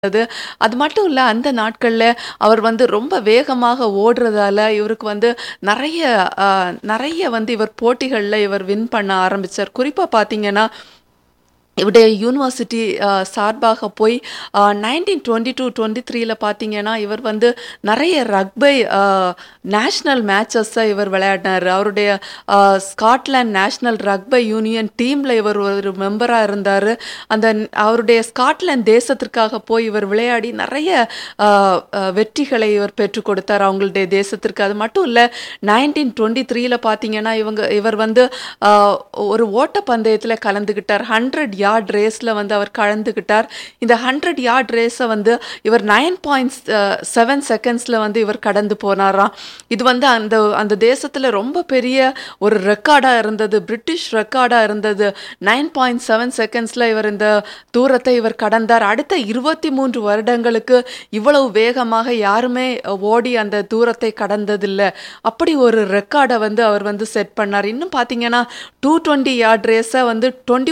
அது அது மட்டும் இல்ல, அந்த நாட்கள்ல அவர் வந்து ரொம்ப வேகமாக ஓடுறதால, இவருக்கு வந்து நெறைய அ நெறைய வந்து இவர் போட்டிகள்ல இவர் வின் பண்ண ஆரம்பிச்சார். குறிப்பா பார்த்தீங்கன்னா, இவருடைய யூனிவர்சிட்டி அ சார்பாக போய் அ 1922, 23ல பார்த்தீங்கன்னா, இவர் வந்து நெறைய ரக்பை அ நேஷனல் மேட்சஸ இவர் விளையாடினாரு. அவருடைய அ ஸ்காட்லாண்ட் நேஷனல் ரக்பை யூனியன் டீம்ல இவர் ஒரு மெம்பரா இருந்தாரு. அந்த அவருடைய ஸ்காட்லாந்து தேசத்திற்காக போய் இவர் விளையாடி நெறைய அ அ வெற்றிகளை இவர் பெற்றுக் கொடுத்தார் அவங்களுடைய தேசத்திற்கு. அது மட்டும் இல்ல 1923ல பார்த்தீங்கன்னா, இவங்க இவர் வந்து அ ஒரு ஓட்டப்பந்தயத்தில கலந்துக்கிட்டார். 100 யார்ட் ரேஸ்ல வந்து அவர் கலந்துக்கிட்டார். இந்த 100 யார்ட் ரேஸ வந்து இவர் 9.7 செகண்ட்ஸ்ல வந்து இவர் கடந்து போனாராம். இது வந்து அந்த அந்த தேசத்தில ரொம்ப பெரிய ஒரு ரெக்கார்டா இருந்தது. பிரிட்டிஷ் ரெக்கார்டா இருந்தது. 9.7 செகண்ட்ஸ்ல இவர் இந்த தூரத்தை இவர் கடந்தார். அடுத்த 23 வருடங்களுக்கு இவ்வளவு வேகமாக யாருமே ஓடி அந்த தூரத்தை கடந்ததில்ல. அப்படி ஒரு ரெக்கார்ட வந்து அவர் வந்து செட் பண்ணார். இன்னும் பார்த்தீங்கன்னா, 220 யார்ட் ரேஸ வந்து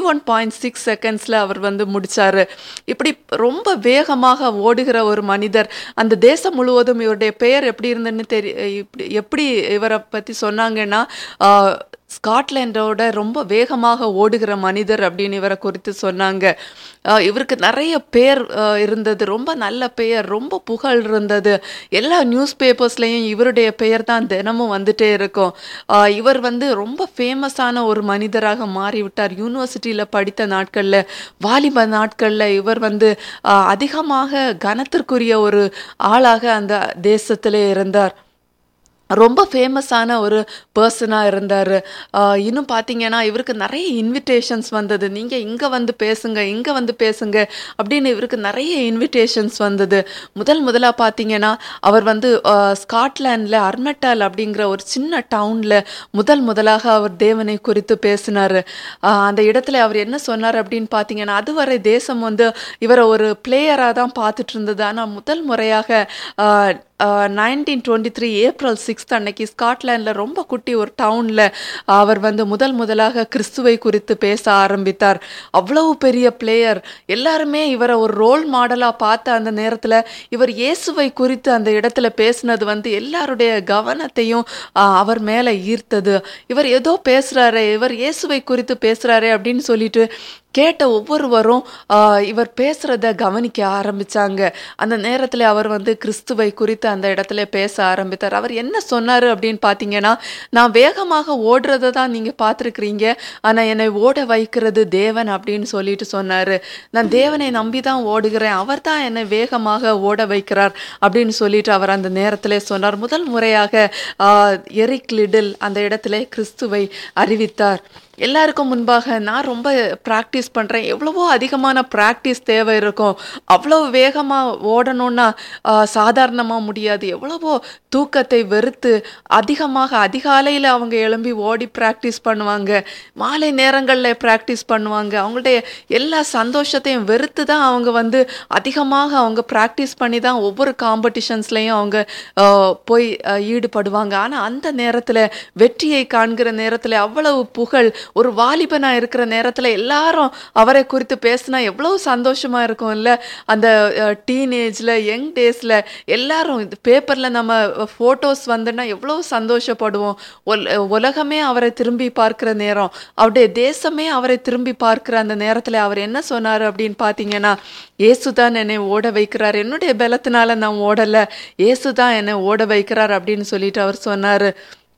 21.6 செகண்ட்ஸ்ல அவர் வந்து முடிச்சாரு. இப்படி ரொம்ப வேகமாக ஓடுகிற ஒரு மனிதர். அந்த தேசம் முழுவதும் இவருடைய பெயர் எப்படி இருந்ததுன்னு தெரி இப்டி எப்படி இவர பத்தி சொன்னாங்கன்னா, அ ஸ்காட்லாண்டோட ரொம்ப வேகமாக ஓடுகிற மனிதர் அப்படின்னு இவர குறித்து சொன்னாங்க. அ இவருக்கு நெறைய பேர் அ இருந்தது. ரொம்ப நல்ல பெயர், ரொம்ப புகழ் இருந்தது. எல்லா நியூஸ் பேப்பர்ஸ்லயும் இவருடைய பெயர் தான் தினமும் வந்துட்டே இருக்கும். அ இவர் வந்து ரொம்ப ஃபேமஸான ஒரு மனிதராக மாறிவிட்டார். யூனிவர்சிட்டியில படித்த நாட்கள்ல, வாலிப நாட்கள்ல இவர் வந்து அ அதிகமாக கனத்திற்குரிய ஒரு ஆளாக அந்த தேசத்திலே இருந்தார். ரொம்ப ஃபேமஸான ஒரு பெர்சனா இருந்தாரு. அ இன்னும் பார்த்தீங்கன்னா, இவருக்கு நெறைய இன்விடேஷன்ஸ் வந்தது. நீங்க இங்க வந்து பேசுங்க, இங்க வந்து பேசுங்க அப்படின்னு இவருக்கு நெறைய இன்விடேஷன்ஸ் வந்தது. முதல் முதலா பார்த்தீங்கன்னா, அவர் வந்து அ ஸ்காட்லாண்ட்ல அர்மட்டால் அப்படிங்கிற ஒரு சின்ன டவுன்ல முதல் முதலாக அவர் தேவனை குறித்து பேசினாரு. அ அந்த இடத்துல அவர் என்ன சொன்னார் அப்படின்னு பார்த்தீங்கன்னா, அதுவரை தேசம் வந்து இவர ஒரு பிளேயரா தான் பார்த்துட்டு இருந்தது. ஆனா முதல் முறையாக அ அ 1923 ஏப்ரல் 6த் அன்னைக்கு ஸ்காட்லாண்ட்ல ரொம்ப குட்டி ஒரு டவுன்ல அவர் வந்து முதல் முதலாக கிறிஸ்துவை குறித்து பேச ஆரம்பித்தார். அவ்வளவு பெரிய பிளேயர். எல்லாருமே இவர ஒரு ரோல் மாடலா பார்த்த அந்த நேரத்துல, இவர் இயேசுவை குறித்து அந்த இடத்துல பேசினது வந்து எல்லாருடைய கவனத்தையும் அ அவர் மேல ஈர்த்தது. இவர் ஏதோ பேசுறாரே, இவர் இயேசுவை குறித்து பேசுறாரே அப்படின்னு சொல்லிட்டு கேட்ட ஒவ்வொருவரும் அ இவர் பேசுறத கவனிக்க ஆரம்பிச்சாங்க. அந்த நேரத்துல அவர் வந்து கிறிஸ்துவை குறித்து அந்த இடத்துல பேச ஆரம்பித்தார். அவர் என்ன சொன்னாரு அப்படின்னு பார்த்தீங்கன்னா, "நான் வேகமாக ஓடுறத தான் நீங்க பார்த்துருக்கிறீங்க. ஆனா என்னை ஓட வைக்கிறது தேவன்" அப்படின்னு சொல்லிட்டு சொன்னாரு. "நான் தேவனை நம்பி தான் ஓடுகிறேன். அவர் தான் என்னை வேகமாக ஓட வைக்கிறார்" அப்படின்னு சொல்லிட்டு அவர் அந்த நேரத்திலே சொன்னார். முதல் முறையாக அ எரிக் லிடில் அந்த இடத்திலே கிறிஸ்துவை அறிவித்தார். எல்லாருக்கும் முன்பாக நான் ரொம்ப பிராக்டிஸ் பண்றேன். எவ்வளவோ அதிகமான பிராக்டிஸ் தேவை இருக்கும். அவ்வளவு வேகமா ஓடணும்னா அ சாதாரணமா முடியாது. எவ்வளவோ தூக்கத்தை வெறுத்து அதிகமாக அதிகாலையில அவங்க எழும்பி ஓடி பிராக்டிஸ் பண்ணுவாங்க. மாலை நேரங்கள்ல பிராக்டிஸ் பண்ணுவாங்க. அவங்களுடைய எல்லா சந்தோஷத்தையும் வெறுத்து தான் அவங்க வந்து அதிகமாக அவங்க பிராக்டிஸ் பண்ணி தான் ஒவ்வொரு காம்படிஷன்ஸ்லயும் அவங்க அ போய் அ ஈடுபடுவாங்க. ஆனா அந்த நேரத்துல வெற்றியை காண்கிற நேரத்துல அவ்வளவு புகழ், ஒரு வாலிபனா இருக்கிற நேரத்துல எல்லாரும் அவரை குறித்து பேசினா எவ்வளவு சந்தோஷமா இருக்கும் இல்ல? அந்த அ டீனேஜ்ல, யங் டேஸ்ல எல்லாரும் பேப்பர்ல நம்ம ஃபோட்டோஸ் வந்துன்னா எவ்வளவு சந்தோஷப்படுவோம். உல் உலகமே அவரை திரும்பி பார்க்கிற நேரம். அவருடைய தேசமே அவரை திரும்பி பார்க்கிற அந்த நேரத்துல அவர் என்ன சொன்னாரு அப்படின்னு பார்த்தீங்கன்னா, "இயேசு தான் என்னை ஓட வைக்கிறார். என்னுடைய பலத்தினால நான் ஓடல. இயேசு தான் என்னை ஓட வைக்கிறார்" அப்படின்னு சொல்லிட்டு அவர் சொன்னாரு.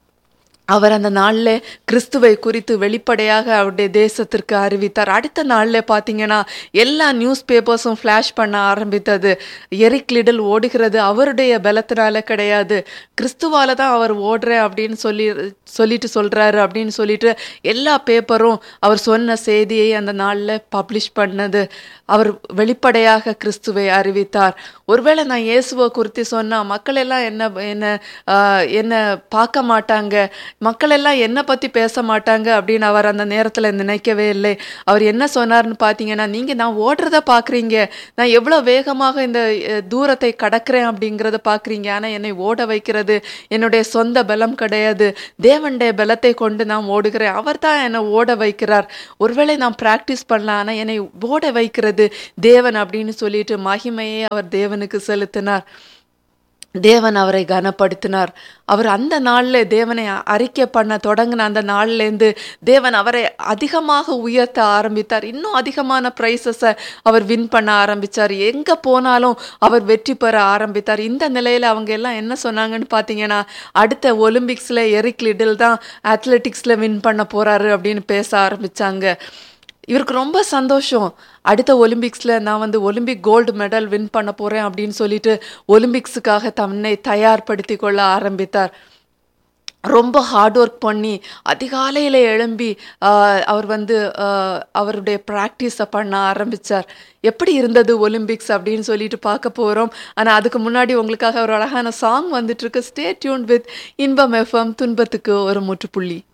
அவர் அந்த நாள்ல கிறிஸ்துவை குறித்து வெளிப்படையாக அவருடைய தேசத்திற்கு அறிவித்தார். அடுத்த நாள்ல பார்த்தீங்கன்னா, எல்லா நியூஸ் பேப்பர்ஸும் ஃபிளாஷ் பண்ண ஆரம்பித்தது. எரிக் லிடில் ஓடுகிறது அவருடைய பலத்தினால கிடையாது. கிறிஸ்துவால தான் அவர் ஓடுறேன் அப்படின்னு சொல்லி சொல்லிட்டு சொல்றாரு அப்படின்னு சொல்லிட்டு எல்லா பேப்பரும் அவர் சொன்ன செய்தியை அந்த நாள்ல பப்ளிஷ் பண்ணது. அவர் வெளிப்படையாக கிறிஸ்துவை அறிவித்தார். ஒருவேளை நான் இயேசுவ குறித்து சொன்னா மக்கள் எல்லாம் என்ன என்ன அ என்ன பார்க்க மாட்டாங்க. மக்கள் எல்லாம் என்னை பற்றி பேச மாட்டாங்க அப்படின்னு அவர் அந்த நேரத்தில் நினைக்கவே இல்லை அவர் என்ன சொன்னார்னு பார்த்தீங்கன்னா நீங்கள் நான் ஓடுறத பார்க்குறீங்க நான் எவ்வளோ வேகமாக இந்த அஹ், தூரத்தை கடக்கிறேன் அப்படிங்கிறத பார்க்குறீங்க ஆனால் என்னை ஓட வைக்கிறது என்னுடைய சொந்த பலம் கிடையாது தேவனுடைய பலத்தை கொண்டு நான் ஓடுகிறேன் அவர் தான் என்னை ஓட வைக்கிறார் ஒருவேளை நான் ப்ராக்டிஸ் பண்ணலாம் ஆனால் என்னை ஓட வைக்கிறது தேவன் அப்படின்னு சொல்லிட்டு மகிமையை அவர் தேவனுக்கு செலுத்தினார் தேவன் அவரை கனப்படுத்தினார் அவர் அந்த நாளில் தேவனை அறிக்கை பண்ண தொடங்கின அந்த நாள்லேருந்து தேவன் அவரை அதிகமாக உயர்த்த ஆரம்பித்தார் இன்னும் அதிகமான ப்ரைஸஸை அவர் வின் பண்ண ஆரம்பித்தார் எங்கே போனாலும் அவர் வெற்றி பெற ஆரம்பித்தார் இந்த நிலையில் அவங்க எல்லாம் என்ன சொன்னாங்கன்னு பார்த்தீங்கன்னா அடுத்த ஒலிம்பிக்ஸில் எரிக் லிடில் தான் அத்லெட்டிக்ஸில் வின் பண்ண போகிறாரு அப்படின்னு பேச ஆரம்பித்தாங்க இவருக்கு ரொம்ப சந்தோஷம் அடுத்த ஒலிம்பிக்ஸில் நான் வந்து ஒலிம்பிக் கோல்டு மெடல் வின் பண்ண போகிறேன் அப்படின்னு சொல்லிட்டு ஒலிம்பிக்ஸுக்காக தன்னை தயார்படுத்தி கொள்ள ஆரம்பித்தார் ரொம்ப ஹார்ட் ஒர்க் பண்ணி அதிகாலையில் எழும்பி ஆஹ், அவர் வந்து ஆஹ், அவருடைய ப்ராக்டிஸை பண்ண ஆரம்பித்தார் எப்படி இருந்தது ஒலிம்பிக்ஸ் அப்படின்னு சொல்லிட்டு பார்க்க போகிறோம் ஆனால் அதுக்கு முன்னாடி உங்களுக்காக ஒரு அழகான சாங் வந்துட்டுருக்கு stay tune with Inbam FM துன்பத்துக்கு ஒரு முற்றுப்புள்ளி